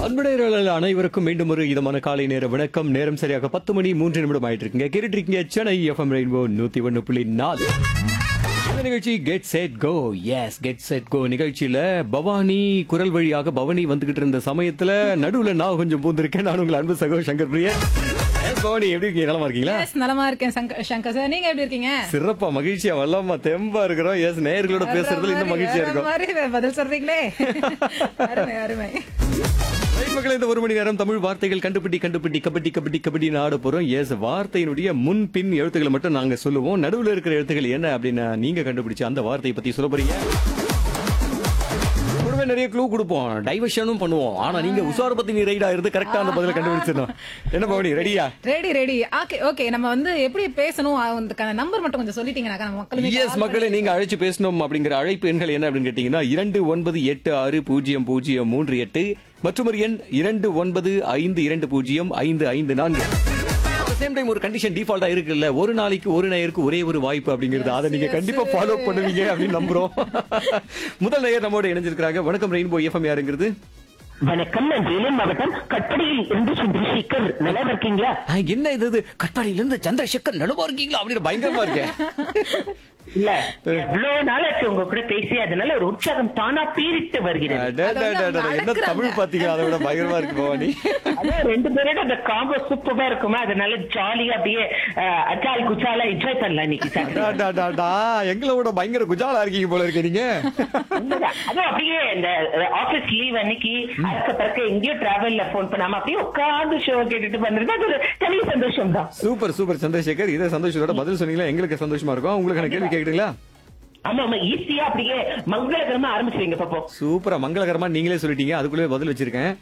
அன்புடையர்கள் அனைவருக்கும் மீண்டும் ஒரு இதமான காலை நேர வணக்கம் நேரம் சரியாக பத்து மணி மூன்று நிமிடம் ஆயிட்டு இருக்குங்க கேட்டுட்டு இருக்கீங்க சென்னை எஃப்எம் ரெயின்போ நூத்தி ஒன்னு புள்ளி நாலு இந்த நிகழ்ச்சி get set go S get set go நிகழ்ச்சியில பவானி குரல் வழியாக பவானி வந்துகிட்டு இருந்த சமயத்துல நடுவுல நான் கொஞ்சம் பூந்திருக்கேன் நான் உங்கள் அன்பு சகோ சங்கர் பிரியன் Yes, பவானி எப்படி இருக்கீங்க நலமா இருக்கீங்களா எஸ் நலமா இருக்கேன் சங்க- சங்கர் சார் நீங்க எப்படி இருக்கீங்க சிறப்பா மகிழ்ச்சியா வல்லமா தெம்பா இருக்கிறோம் எஸ் நேயர்களோட பேசுறதுல இன்னும் மகிழ்ச்சியா வேற இருக்கும் மாதிரி வேற பதில் சொல்றீங்களே அருமை அருமை ரைட் மக்களே இந்த ஒரு மணி நேரம் தமிழ் வார்த்தைகள் கண்டுபிடி கண்டுபிடி கபடி கபடி கபடி ஆட போறோம் எஸ் வார்த்தையினுடைய முன் பின் எழுத்துக்களை மட்டும் நாங்க சொல்லுவோம் நடுவுல இருக்கிற எழுத்துக்கள் என்ன அப்படின்னு நீங்க கண்டுபிடிச்சு அந்த வார்த்தையை பத்தி சொல்ல போறீங்க கூடவே நிறைய க்ளூ கொடுப்போம் டைவர்ஷனும் பண்ணுவோம் ஆனா நீங்க உசார பத்தி நீ ரைடா இருந்து கரெக்டா அந்த பதில கண்டுபிடிச்சிடணும் என்ன பவனி ரெடியா ரெடி ரெடி ஓகே ஓகே நம்ம வந்து எப்படி பேசணும் அதுக்கான நம்பர் மட்டும் கொஞ்சம் சொல்லிட்டீங்கன்னாக்கா நம்ம மக்களுமே எஸ் மக்களே நீங்க அழைச்சு பேசணும் அப்படிங்கிற அழைப்பு எண்கள் என்ன அப்படின்னு கேட்டீங்கன்னா இரண்டு ஒன்பது எட்டு ஆறு பூஜ்ஜியம் பூஜ்ஜியம் மூன்று எட்டு மற்றும் ஒரு எண் இரண்டு ஒன்பது ஐந்து இரண்டு பூஜ்ஜியம் ஐந்து ஐந்து நான்கு சேம் டைம் ஒரு கண்டிஷன் டிஃபால்ட்டா இருக்குல்ல ஒரு நாளைக்கு ஒரு நேயருக்கு ஒரே ஒரு வாய்ப்பு அப்படிங்கிறது அதை நீங்க கண்டிப்பா ஃபாலோ பண்ணுவீங்க அப்படின்னு நம்புறோம் முதல் நேயர் நம்மோட இணைஞ்சிருக்காங்க வணக்கம் ரெயின்போ எஃப்எம் யாருங்கிறது வணக்கம் நான் வேலூர் மாவட்டம் கட்படியில் இருந்து சந்திரசேகர் நல்லா இருக்கீங்களா ஆ, என்ன இது இது கட்பாடியில இருந்து சந்திரசேகர் நடுவா இருக்கீங்களா அப்படின்னு பயங்கரமா இருக்கேன் இல்ல எவ்வளவு நாளாச்சு உங்க கூட பேசி அதனால ஒரு உற்சாகம் தானா பீரிட்டு வருகிறது அட, அட, அட, அட, என்ன தமிழ் பாத்தீங்க அதை விட பயங்கரமா இருக்கு பவானி அதான் ரெண்டு பேரோட அந்த காம்போ சூப்பரா இருக்குமா அதனால ஜாலியா அப்படியே அஹ், அச்சால் குச்சாலா என்ஜாய் பண்ணலாம் இன்னைக்கு சார் டா, டா, டா, டா. எங்களை விட பயங்கர குஜாலா இருக்கீங்க போல இருக்க நீங்க உண்மைதான். அதுவும் அப்படியே இந்த ஆபீஸ் லீவ் அன்னைக்கு அறக்க பறக்க எங்கேயோ டிராவல்ல போன் பண்ணாம அப்படியே உட்கார்ந்து ஷோ கேட்டுட்டு பண்றது அது ஒரு தனி சந்தோஷம் தான் சூப்பர் சூப்பர் சந்திரசேகர் இதே சந்தோஷத்தோட பதில் சொன்னீங்களா எங்களுக்கு சந்தோஷமா இருக்கும் உங்களுக்கு கேள்வி கேக்குறீங்களா ஆமா ஆமா ஈஸியா அப்படியே மங்களகரமா ஆரம்பிச்சுவீங்க பாப்போம் சூப்பரா மங்களகரமா நீங்களே சொல்லிட்டீங்க அதுக்குள்ளே பதில் வச்சிருக்கேன்